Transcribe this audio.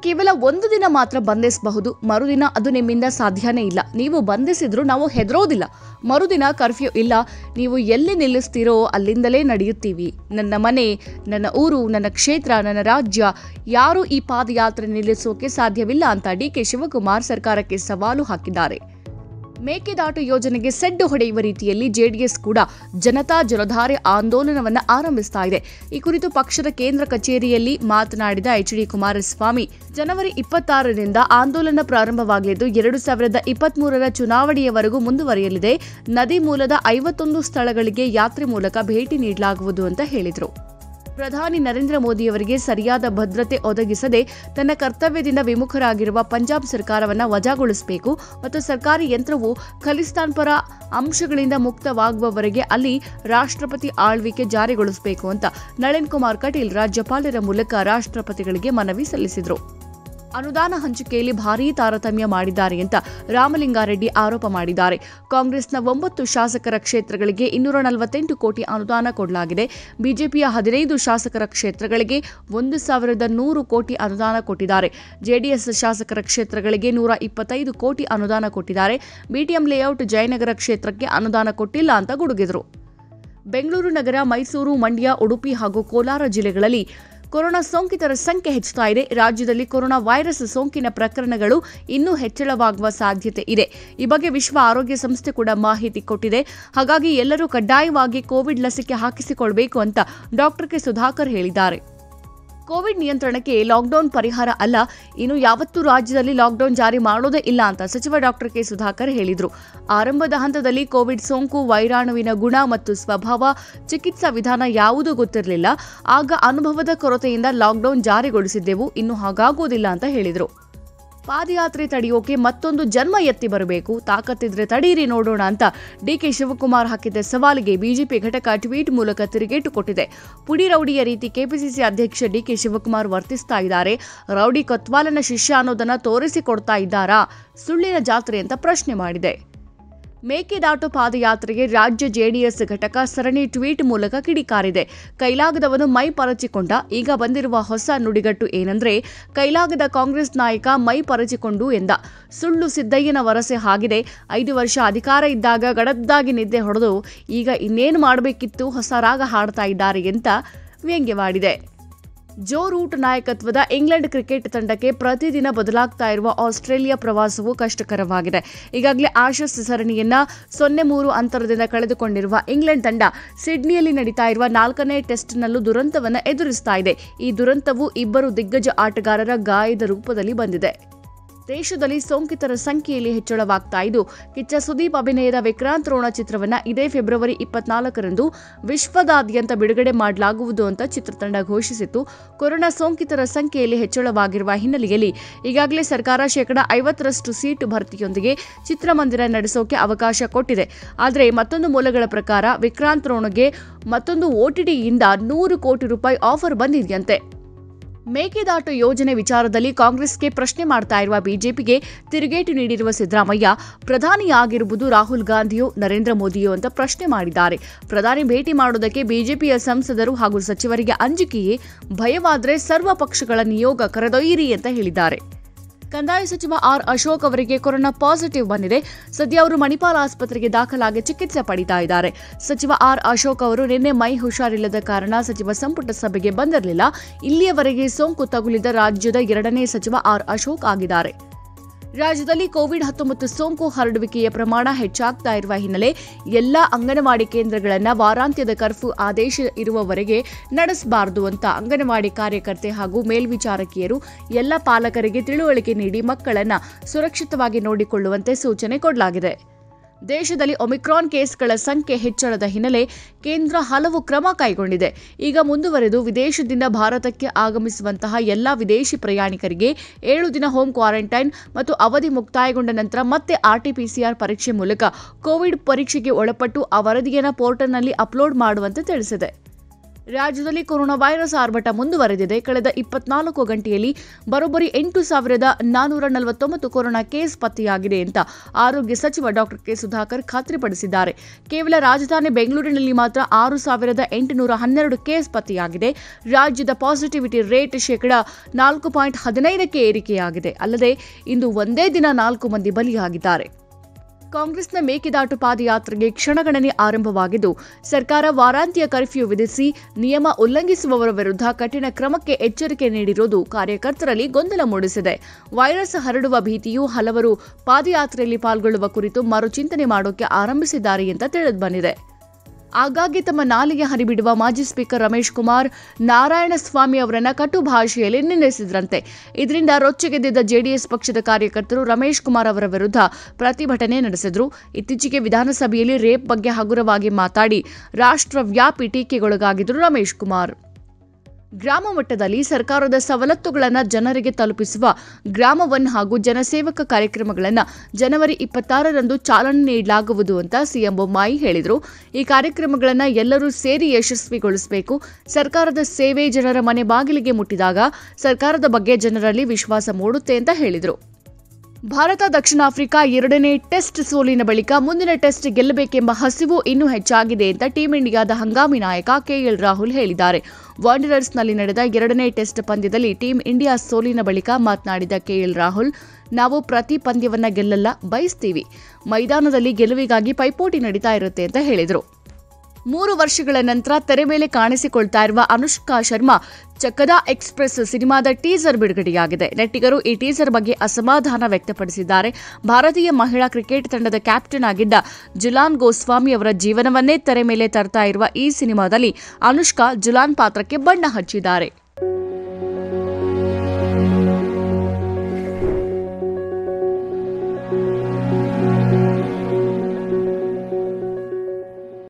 ಕೇವಲ ಒಂದು ದಿನ ಮಾತ್ರ ಬಂಧಿಸಬಹುದು ಮರುದಿನ ಅದು ನಿಮ್ಮಿಂದ ಸಾಧ್ಯನೇ ಇಲ್ಲ ನೀವು ಬಂಧಿಸಿದ್ರು ನಾವು ಹೆದರೋದಿಲ್ಲ ಮರುದಿನ ಕರ್ಫ್ಯೂ ಇಲ್ಲ ನೀವು ಎಲ್ಲಿ ನಿಲ್ಲಿಸ್ತೀರೋ ಅಲ್ಲಿಂದಲೇ ನಡೆಯುತ್ತೀವಿ ನನ್ನ ಮನೆ ನನ್ನ ಊರು ನನ್ನ ಕ್ಷೇತ್ರ ನನ್ನ ರಾಜ್ಯ ಯಾರೂ ಈ ಪಾದಯಾತ್ರೆ ನಿಲ್ಲಿಸೋಕೆ ಸಾಧ್ಯವಿಲ್ಲ ಅಂತ ಡಿ ಕೆ ಶಿವಕುಮಾರ್ ಸರ್ಕಾರಕ್ಕೆ ಸವಾಲು ಹಾಕಿದ್ದಾರೆ ಮೇಕೆದಾಟು ಯೋಜನೆಗೆ ಸೆಡ್ಡು ಹೊಡೆಯುವ ರೀತಿಯಲ್ಲಿ ಜೆಡಿಎಸ್ ಕೂಡ ಜನತಾ ಜಲಧಾರೆ ಆಂದೋಲನವನ್ನು ಆರಂಭಿಸ್ತಾ ಇದೆ ಈ ಕುರಿತು ಪಕ್ಷದ ಕೇಂದ್ರ ಕಚೇರಿಯಲ್ಲಿ ಮಾತನಾಡಿದ ಎಚ್ ಡಿ ಕುಮಾರಸ್ವಾಮಿ ಜನವರಿ ಇಪ್ಪತ್ತಾರರಿಂದ ಆಂದೋಲನ ಪ್ರಾರಂಭವಾಗಲಿದ್ದು ಎರಡು ಸಾವಿರದ ಇಪ್ಪತ್ಮೂರರ ಚುನಾವಣೆಯವರೆಗೂ ಮುಂದುವರಿಯಲಿದೆ ನದಿ ಮೂಲದ ಐವತ್ತೊಂದು ಸ್ಥಳಗಳಿಗೆ ಯಾತ್ರೆ ಮೂಲಕ ಭೇಟಿ ನೀಡಲಾಗುವುದು ಅಂತ ಹೇಳಿದರು ಪ್ರಧಾನಿ ನರೇಂದ್ರ ಮೋದಿಯವರಿಗೆ ಸರಿಯಾದ ಭದ್ರತೆ ಒದಗಿಸದೆ ತನ್ನ ಕರ್ತವ್ಯದಿಂದ ವಿಮುಖರಾಗಿರುವ ಪಂಜಾಬ್ ಸರ್ಕಾರವನ್ನು ವಜಾಗೊಳಿಸಬೇಕು ಮತ್ತು ಸರ್ಕಾರಿ ಯಂತ್ರವು ಖಲಿಸ್ತಾನ್ ಪರ ಅಂಶಗಳಿಂದ ಮುಕ್ತವಾಗುವವರೆಗೆ ಅಲ್ಲಿ ರಾಷ್ಟ್ರಪತಿ ಆಳ್ವಿಕೆ ಜಾರಿಗೊಳಿಸಬೇಕು ಅಂತ ನಳಿನ್ ಕುಮಾರ್ ಕಟೀಲ್ ರಾಜ್ಯಪಾಲರ ಮೂಲಕ ರಾಷ್ಟ್ರಪತಿಗಳಿಗೆ ಮನವಿ ಸಲ್ಲಿಸಿದರು ಅನುದಾನ ಹಂಚಿಕೆಯಲ್ಲಿ ಭಾರೀ ತಾರತಮ್ಯ ಮಾಡಿದ್ದಾರೆ ಅಂತ ರಾಮಲಿಂಗಾರೆಡ್ಡಿ ಆರೋಪ ಮಾಡಿದ್ದಾರೆ ಕಾಂಗ್ರೆಸ್ನ ಒಂಬತ್ತು ಶಾಸಕರ ಕ್ಷೇತ್ರಗಳಿಗೆ ಇನ್ನೂರ ನಲವತ್ತೆಂಟು ಕೋಟಿ ಅನುದಾನ ಕೊಡಲಾಗಿದೆ ಬಿಜೆಪಿಯ ಹದಿನೈದು ಶಾಸಕರ ಕ್ಷೇತ್ರಗಳಿಗೆ ಒಂದು ಸಾವಿರದ ನೂರು ಕೋಟಿ ಅನುದಾನ ಕೊಟ್ಟಿದ್ದಾರೆ ಜೆಡಿಎಸ್ ಶಾಸಕರ ಕ್ಷೇತ್ರಗಳಿಗೆ ನೂರ ಇಪ್ಪತ್ತೈದು ಕೋಟಿ ಅನುದಾನ ಕೊಟ್ಟಿದ್ದಾರೆ ಬಿಟಿಎಂ ಲೇಔಟ್ ಜಯನಗರ ಕ್ಷೇತ್ರಕ್ಕೆ ಅನುದಾನ ಕೊಟ್ಟಿಲ್ಲ ಅಂತ ಗುಡುಗಿದರು ಬೆಂಗಳೂರು ನಗರ ಮೈಸೂರು ಮಂಡ್ಯ ಉಡುಪಿ ಹಾಗೂ ಕೋಲಾರ ಜಿಲ್ಲೆಗಳಲ್ಲಿ ಕೊರೋನಾ ಸೋಂಕಿತರ ಸಂಖ್ಯೆ ಹೆಚ್ಚುತ್ತಾ ಇದೆ ರಾಜ್ಯದಲ್ಲಿ ಕೊರೋನಾ ವೈರಸ್ ಸೋಂಕಿನ ಪ್ರಕರಣಗಳು ಇನ್ನೂ ಹೆಚ್ಚಳವಾಗುವ ಸಾಧ್ಯತೆ ಇದೆ ಈ ಬಗ್ಗೆ ವಿಶ್ವ ಆರೋಗ್ಯ ಸಂಸ್ಥೆ ಕೂಡ ಮಾಹಿತಿ ಕೊಟ್ಟಿದೆ ಹಾಗಾಗಿ ಎಲ್ಲರೂ ಕಡ್ಡಾಯವಾಗಿ ಕೋವಿಡ್ ಲಸಿಕೆ ಹಾಕಿಸಿಕೊಳ್ಬೇಕು ಅಂತ ಡಾಕ್ಟರ್ ಕೆ ಸುಧಾಕರ್ ಹೇಳಿದ್ದಾರೆ ಕೋವಿಡ್ ನಿಯಂತ್ರಣಕ್ಕೆ ಲಾಕ್ಡೌನ್ ಪರಿಹಾರ ಅಲ್ಲ ಇನ್ನು ಯಾವತ್ತೂ ರಾಜ್ಯದಲ್ಲಿ ಲಾಕ್ಡೌನ್ ಜಾರಿ ಮಾಡೋದೇ ಇಲ್ಲ ಅಂತ ಸಚಿವ ಡಾಕ್ಟರ್ ಕೆ ಸುಧಾಕರ್ ಹೇಳಿದರು ಆರಂಭದ ಹಂತದಲ್ಲಿ ಕೋವಿಡ್ ಸೋಂಕು ವೈರಾಣುವಿನ ಗುಣ ಮತ್ತು ಸ್ವಭಾವ ಚಿಕಿತ್ಸಾ ವಿಧಾನ ಯಾವುದೂ ಗೊತ್ತಿರಲಿಲ್ಲ ಆಗ ಅನುಭವದ ಕೊರತೆಯಿಂದ ಲಾಕ್ಡೌನ್ ಜಾರಿಗೊಳಿಸಿದ್ದೆವು ಇನ್ನು ಹಾಗಾಗೋದಿಲ್ಲ ಅಂತ ಹೇಳಿದರು ಪಾದಯಾತ್ರೆ ತಡೆಯೋಕೆ ಮತ್ತೊಂದು ಜನ್ಮ ಎತ್ತಿ ಬರಬೇಕು ತಾಕತ್ತಿದ್ರೆ ತಡೀರಿ ನೋಡೋಣ ಅಂತ ಡಿಕೆ ಶಿವಕುಮಾರ್ ಹಾಕಿದ್ದ ಸವಾಲಿಗೆ ಬಿಜೆಪಿ ಘಟಕ ಟ್ವೀಟ್ ಮೂಲಕ ತಿರುಗೇಟು ಕೊಟ್ಟಿದೆ ಪುಡಿ ರೌಡಿಯ ರೀತಿ ಕೆಪಿಸಿಸಿ ಅಧ್ಯಕ್ಷ ಡಿಕೆ ಶಿವಕುಮಾರ್ ವರ್ತಿಸ್ತಾ ಇದ್ದಾರೆ ರೌಡಿ ಕೊತ್ವಾಲನ ಶಿಷ್ಯ ಅನ್ನೋದನ್ನ ತೋರಿಸಿಕೊಡ್ತಾ ಇದ್ದಾರಾ ಸುಳ್ಳಿನ ಜಾತ್ರೆ ಅಂತ ಪ್ರಶ್ನೆ ಮಾಡಿದೆ ಮೇಕೆದಾಟು ಪಾದಯಾತ್ರೆಗೆ ರಾಜ್ಯ ಜೆಡಿಎಸ್ ಘಟಕ ಸರಣಿ ಟ್ವೀಟ್ ಮೂಲಕ ಕಿಡಿಕಾರಿದೆ ಕೈಲಾಗದವನು ಮೈ ಪರಚಿಕೊಂಡ ಈಗ ಬಂದಿರುವ ಹೊಸ ನುಡಿಗಟ್ಟು ಏನಂದ್ರೆ ಕೈಲಾಗದ ಕಾಂಗ್ರೆಸ್ ನಾಯಕ ಮೈ ಪರಚಿಕೊಂಡು ಎಂದ ಸುಳ್ಳು ಸಿದ್ದಯ್ಯನ ವರಸೆ ಆಗಿದೆ ಐದು ವರ್ಷ ಅಧಿಕಾರ ಇದ್ದಾಗ ಗಡದ್ದಾಗಿ ನಿದ್ದೆ ಹೊಡೆದು ಈಗ ಇನ್ನೇನು ಮಾಡಬೇಕಿತ್ತು ಹೊಸ ರಾಗ ಹಾಡ್ತಾ ಇದ್ದಾರೆ ಅಂತ ವ್ಯಂಗ್ಯವಾಡಿದೆ ಜೋ ರೂಟ್ ನಾಯಕತ್ವದ ಇಂಗ್ಲೆಂಡ್ ಕ್ರಿಕೆಟ್ ತಂಡಕ್ಕೆ ಪ್ರತಿದಿನ ಬದಲಾಗ್ತಾ ಇರುವ ಆಸ್ಟ್ರೇಲಿಯಾ ಪ್ರವಾಸವು ಕಷ್ಟಕರವಾಗಿದೆ ಈಗಾಗಲೇ ಆಶಸ್ ಸರಣಿಯನ್ನ ಸೊನ್ನೆ ಮೂರು ಅಂತರದಿಂದ ಕಳೆದುಕೊಂಡಿರುವ ಇಂಗ್ಲೆಂಡ್ ತಂಡ ಸಿಡ್ನಿಯಲ್ಲಿ ನಡೀತಾ ಇರುವ ನಾಲ್ಕನೇ ಟೆಸ್ಟ್ನಲ್ಲೂ ದುರಂತವನ್ನು ಎದುರಿಸ್ತಾ ಇದೆ ಈ ದುರಂತವು ಇಬ್ಬರು ದಿಗ್ಗಜ ಆಟಗಾರರ ಗಾಯದ ರೂಪದಲ್ಲಿ ಬಂದಿದೆ ದೇಶದಲ್ಲಿ ಸೋಂಕಿತರ ಸಂಖ್ಯೆಯಲ್ಲಿ ಹೆಚ್ಚಳವಾಗ್ತಾ ಇದ್ದು ಕಿಚ್ಚ ಸುದೀಪ್ ಅಭಿನಯದ ವಿಕ್ರಾಂತ್ ರೋಣ ಚಿತ್ರವನ್ನ ಇದೇ ಫೆಬ್ರವರಿ ಇಪ್ಪತ್ನಾಲ್ಕರಂದು ವಿಶ್ವದಾದ್ಯಂತ ಬಿಡುಗಡೆ ಮಾಡಲಾಗುವುದು ಅಂತ ಚಿತ್ರತಂಡ ಘೋಷಿಸಿತ್ತು ಕೊರೋನಾ ಸೋಂಕಿತರ ಸಂಖ್ಯೆಯಲ್ಲಿ ಹೆಚ್ಚಳವಾಗಿರುವ ಹಿನ್ನೆಲೆಯಲ್ಲಿ ಈಗಾಗಲೇ ಸರ್ಕಾರ ಶೇಕಡ ಐವತ್ತರಷ್ಟು ಸೀಟು ಭರ್ತಿಯೊಂದಿಗೆ ಚಿತ್ರಮಂದಿರ ನಡೆಸೋಕೆ ಅವಕಾಶ ಕೊಟ್ಟಿದೆ ಆದರೆ ಮತ್ತೊಂದು ಮೂಲಗಳ ಪ್ರಕಾರ ವಿಕ್ರಾಂತ್ ರೋಣಗೆ ಮತ್ತೊಂದು ಓಟಿಟಿಯಿಂದ ನೂರು ಕೋಟಿ ರೂಪಾಯಿ ಆಫರ್ ಬಂದಿದೆಯಂತೆ ಮೇಕೆದಾಟು ಯೋಜನೆ ವಿಚಾರದಲ್ಲಿ ಕಾಂಗ್ರೆಸ್ಗೆ ಪ್ರಶ್ನೆ ಮಾಡ್ತಾ ಇರುವ ಬಿಜೆಪಿಗೆ ತಿರುಗೇಟು ನೀಡಿರುವ ಸಿದ್ದರಾಮಯ್ಯ ಪ್ರಧಾನಿಯಾಗಿರುವುದು ರಾಹುಲ್ ಗಾಂಧಿಯೋ ನರೇಂದ್ರ ಮೋದಿಯೋ ಅಂತ ಪ್ರಶ್ನೆ ಮಾಡಿದ್ದಾರೆ ಪ್ರಧಾನಿ ಭೇಟಿ ಮಾಡೋದಕ್ಕೆ ಬಿಜೆಪಿಯ ಸಂಸದರು ಹಾಗೂ ಸಚಿವರಿಗೆ ಅಂಜಿಕೆಯೇ ಭಯವಾದ್ರೆ ಸರ್ವ ಪಕ್ಷಗಳ ನಿಯೋಗ ಕರೆದೊಯ್ಯಿರಿ ಅಂತ ಹೇಳಿದ್ದಾರೆ ಕಂದಾಯ ಸಚಿವ ಆರ್ ಅಶೋಕ್ ಅವರಿಗೆ ಕೊರೋನಾ ಪಾಸಿಟಿವ್ ಬಂದಿದೆ ಸದ್ಯ ಅವರು ಮಣಿಪಾಲ್ ಆಸ್ಪತ್ರೆಗೆ ದಾಖಲಾಗಿ ಚಿಕಿತ್ಸೆ ಪಡಿತಾ ಇದ್ದಾರೆ ಸಚಿವ ಆರ್ ಅಶೋಕ್ ಅವರು ನಿನ್ನೆ ಮೈ ಹುಷಾರಿಲ್ಲದ ಕಾರಣ ಸಚಿವ ಸಂಪುಟ ಸಭೆಗೆ ಬಂದಿರಲಿಲ್ಲ ಇಲ್ಲಿಯವರೆಗೆ ಸೋಂಕು ತಗುಲಿದ ರಾಜ್ಯದ ಎರಡನೇ ಸಚಿವ ಆರ್ ಅಶೋಕ್ ಆಗಿದ್ದಾರೆ ರಾಜ್ಯದಲ್ಲಿ ಕೋವಿಡ್ ಹತ್ತೊಂಬತ್ತು ಸೋಂಕು ಹರಡುವಿಕೆಯ ಪ್ರಮಾಣ ಹೆಚ್ಚಾಗ್ತಾ ಇರುವ ಹಿನ್ನೆಲೆ ಎಲ್ಲ ಅಂಗನವಾಡಿ ಕೇಂದ್ರಗಳನ್ನು ವಾರಾಂತ್ಯದ ಕರ್ಫ್ಯೂ ಆದೇಶ ಇರುವವರೆಗೆ ನಡೆಸಬಾರದು ಅಂತ ಅಂಗನವಾಡಿ ಕಾರ್ಯಕರ್ತೆ ಹಾಗೂ ಮೇಲ್ವಿಚಾರಕಿಯರು ಎಲ್ಲ ಪಾಲಕರಿಗೆ ತಿಳುವಳಿಕೆ ನೀಡಿ ಮಕ್ಕಳನ್ನ ಸುರಕ್ಷಿತವಾಗಿ ನೋಡಿಕೊಳ್ಳುವಂತೆ ಸೂಚನೆ ಕೊಡಲಾಗಿದೆ ದೇಶದಲ್ಲಿ ಒಮಿಕ್ರಾನ್ ಕೇಸ್ಗಳ ಸಂಖ್ಯೆ ಹೆಚ್ಚಳದ ಹಿನ್ನೆಲೆ ಕೇಂದ್ರ ಹಲವು ಕ್ರಮ ಕೈಗೊಂಡಿದೆ ಈಗ ಮುಂದುವರೆದು ವಿದೇಶದಿಂದ ಭಾರತಕ್ಕೆ ಆಗಮಿಸುವಂತಹ ಎಲ್ಲ ವಿದೇಶಿ ಪ್ರಯಾಣಿಕರಿಗೆ ಏಳು ದಿನ ಹೋಮ್ ಕ್ವಾರಂಟೈನ್ ಮತ್ತು ಅವಧಿ ಮುಕ್ತಾಯಗೊಂಡ ನಂತರ ಮತ್ತೆ ಆರ್ಟಿಪಿಸಿಆರ್ ಪರೀಕ್ಷೆ ಮೂಲಕ ಕೋವಿಡ್ ಪರೀಕ್ಷೆಗೆ ಒಳಪಟ್ಟು ಆ ವರದಿಯನ್ನು ಪೋರ್ಟಲ್ನಲ್ಲಿ ಅಪ್ಲೋಡ್ ಮಾಡುವಂತೆ ತಿಳಿಸಿದೆ ರಾಜ್ಯದಲ್ಲಿ ಕೊರೋನಾ ವೈರಸ್ ಆರ್ಭಟ ಮುಂದುವರೆದಿದೆ ಕಳೆದ ಇಪ್ಪತ್ನಾಲ್ಕು ಗಂಟೆಯಲ್ಲಿ ಬರೋಬ್ಬರಿ ಎಂಟು ಸಾವಿರದ ನಾನೂರ ನಲವತ್ತೊಂಬತ್ತು ಕೊರೋನಾ ಕೇಸ್ ಪತ್ತೆಯಾಗಿದೆ ಅಂತ ಆರೋಗ್ಯ ಸಚಿವ ಡಾಕ್ಟರ್ ಕೆ ಸುಧಾಕರ್ ಖಾತ್ರಿಪಡಿಸಿದ್ದಾರೆ ಕೇವಲ ರಾಜಧಾನಿ ಬೆಂಗಳೂರಿನಲ್ಲಿ ಮಾತ್ರ ಆರು ಸಾವಿರದ ಎಂಟುನೂರ ಹನ್ನೆರಡು ಕೇಸ್ ಪತ್ತೆಯಾಗಿದೆ ರಾಜ್ಯದ ಪಾಸಿಟಿವಿಟಿ ರೇಟ್ ಶೇಕಡ ನಾಲ್ಕು ಪಾಯಿಂಟ್ ಹದಿನೈದಕ್ಕೆ ಏರಿಕೆಯಾಗಿದೆ ಅಲ್ಲದೆ ಇಂದು ಒಂದೇ ದಿನ ನಾಲ್ಕು ಮಂದಿ ಬಲಿಯಾಗಿದ್ದಾರೆ ಕಾಂಗ್ರೆಸ್ನ ಮೇಕೆದಾಟು ಪಾದಯಾತ್ರೆಗೆ ಕ್ಷಣಗಣನೆ ಆರಂಭವಾಗಿದ್ದು ಸರ್ಕಾರ ವಾರಾಂತ್ಯ ಕರ್ಫ್ಯೂ ವಿಧಿಸಿ ನಿಯಮ ಉಲ್ಲಂಘಿಸುವವರ ವಿರುದ್ಧ ಕಠಿಣ ಕ್ರಮಕ್ಕೆ ಎಚ್ಚರಿಕೆ ನೀಡಿರುವುದು ಕಾರ್ಯಕರ್ತರಲ್ಲಿ ಗೊಂದಲ ಮೂಡಿಸಿದೆ ವೈರಸ್ ಹರಡುವ ಭೀತಿಯು ಹಲವರು ಪಾದಯಾತ್ರೆಯಲ್ಲಿ ಪಾಲ್ಗೊಳ್ಳುವ ಕುರಿತು ಮರುಚಿಂತನೆ ಮಾಡೋಕೆ ಆರಂಭಿಸಿದ್ದಾರೆ ಅಂತ ತಿಳಿದುಬಂದಿದೆ ಆಗಾಗ್ಗೆ ತಮ್ಮ ನಾಲಿಗೆ ಹರಿಬಿಡುವ ಮಾಜಿ ಸ್ಪೀಕರ್ ರಮೇಶ್ ಕುಮಾರ್ ನಾರಾಯಣಸ್ವಾಮಿ ಅವರನ್ನ ಕಟು ಭಾಷೆಯಲ್ಲಿ ನಿಂದಿಸಿದ್ರಂತೆ ಇದರಿಂದ ರೊಚ್ಚಿಗೆದ್ದಿದ್ದ ಜೆಡಿಎಸ್ ಪಕ್ಷದ ಕಾರ್ಯಕರ್ತರು ರಮೇಶ್ ಕುಮಾರ್ ಅವರ ವಿರುದ್ಧ ಪ್ರತಿಭಟನೆ ನಡೆಸಿದ್ರು ಇತ್ತೀಚೆಗೆ ವಿಧಾನಸಭೆಯಲ್ಲಿ ರೇಪ್ ಬಗ್ಗೆ ಹಗುರವಾಗಿ ಮಾತಾಡಿ ರಾಷ್ಟ್ರವ್ಯಾಪಿ ಟೀಕೆಗೊಳಗಾಗಿದ್ರು ರಮೇಶ್ ಕುಮಾರ್ ಗ್ರಾಮ ಮಟ್ಟದಲ್ಲಿ ಸರ್ಕಾರದ ಸವಲತ್ತುಗಳನ್ನು ಜನರಿಗೆ ತಲುಪಿಸುವ ಗ್ರಾಮ ಒನ್ ಹಾಗೂ ಜನಸೇವಕ ಕಾರ್ಯಕ್ರಮಗಳನ್ನು ಜನವರಿ ಇಪ್ಪತ್ತಾರರಂದು ಚಾಲನೆ ನೀಡಲಾಗುವುದು ಅಂತ ಸಿಎಂ ಬೊಮ್ಮಾಯಿ ಹೇಳಿದರು ಈ ಕಾರ್ಯಕ್ರಮಗಳನ್ನು ಎಲ್ಲರೂ ಸೇರಿ ಯಶಸ್ವಿಗೊಳಿಸಬೇಕು ಸರ್ಕಾರದ ಸೇವೆ ಜನರ ಮನೆ ಬಾಗಿಲಿಗೆ ಮುಟ್ಟಿದಾಗ ಸರ್ಕಾರದ ಬಗ್ಗೆ ಜನರಲ್ಲಿ ವಿಶ್ವಾಸ ಮೂಡುತ್ತೆ ಅಂತ ಹೇಳಿದರು ಭಾರತ ದಕ್ಷಿಣ ಆಫ್ರಿಕಾ ಎರಡನೇ ಟೆಸ್ಟ್ ಸೋಲಿನ ಬಳಿಕ ಮುಂದಿನ ಟೆಸ್ಟ್ ಗೆಲ್ಲಬೇಕೆಂಬ ಹಸಿವು ಇನ್ನೂ ಹೆಚ್ಚಾಗಿದೆ ಅಂತ ಟೀಂ ಇಂಡಿಯಾದ ಹಂಗಾಮಿ ನಾಯಕ ಕೆಎಲ್ ರಾಹುಲ್ ಹೇಳಿದ್ದಾರೆ ವಾಂಡರರ್ಸ್ನಲ್ಲಿ ನಡೆದ ಎರಡನೇ ಟೆಸ್ಟ್ ಪಂದ್ಯದಲ್ಲಿ ಟೀಂ ಇಂಡಿಯಾ ಸೋಲಿನ ಬಳಿಕ ಮಾತನಾಡಿದ ಕೆಎಲ್ ರಾಹುಲ್ ನಾವು ಪ್ರತಿ ಪಂದ್ಯವನ್ನ ಗೆಲ್ಲಲ್ಲ ಬಯಸ್ತೀವಿ ಮೈದಾನದಲ್ಲಿ ಗೆಲುವಿಗಾಗಿ ಪೈಪೋಟಿ ನಡೀತಾ ಇರುತ್ತೆ ಅಂತ ಹೇಳಿದರು ಮೂರು ವರ್ಷಗಳ ನಂತರ ತೆರೆ ಮೇಲೆ ಕಾಣಿಸಿಕೊಳ್ತಾ ಇರುವ ಅನುಷ್ಕಾ ಶರ್ಮಾ ಚಕ್ಕದಾ ಎಕ್ಸ್ಪ್ರೆಸ್ ಸಿನಿಮಾದ ಟೀಸರ್ ಬಿಡುಗಡೆಯಾಗಿದೆ ನೆಟ್ಟಿಗರು ಈ ಟೀಸರ್ ಬಗ್ಗೆ ಅಸಮಾಧಾನ ವ್ಯಕ್ತಪಡಿಸಿದ್ದಾರೆ ಭಾರತೀಯ ಮಹಿಳಾ ಕ್ರಿಕೆಟ್ ತಂಡದ ಕ್ಯಾಪ್ಟನ್ ಆಗಿದ್ದ ಜುಲಾನ್ ಗೋಸ್ವಾಮಿ ಅವರ ಜೀವನವನ್ನೇ ತೆರೆ ಮೇಲೆ ತರ್ತಾ ಇರುವ ಈ ಸಿನಿಮಾದಲ್ಲಿ ಅನುಷ್ಕಾ ಜುಲಾನ್ ಪಾತ್ರಕ್ಕೆ ಬಣ್ಣ ಹಚ್ಚಿದ್ದಾರೆ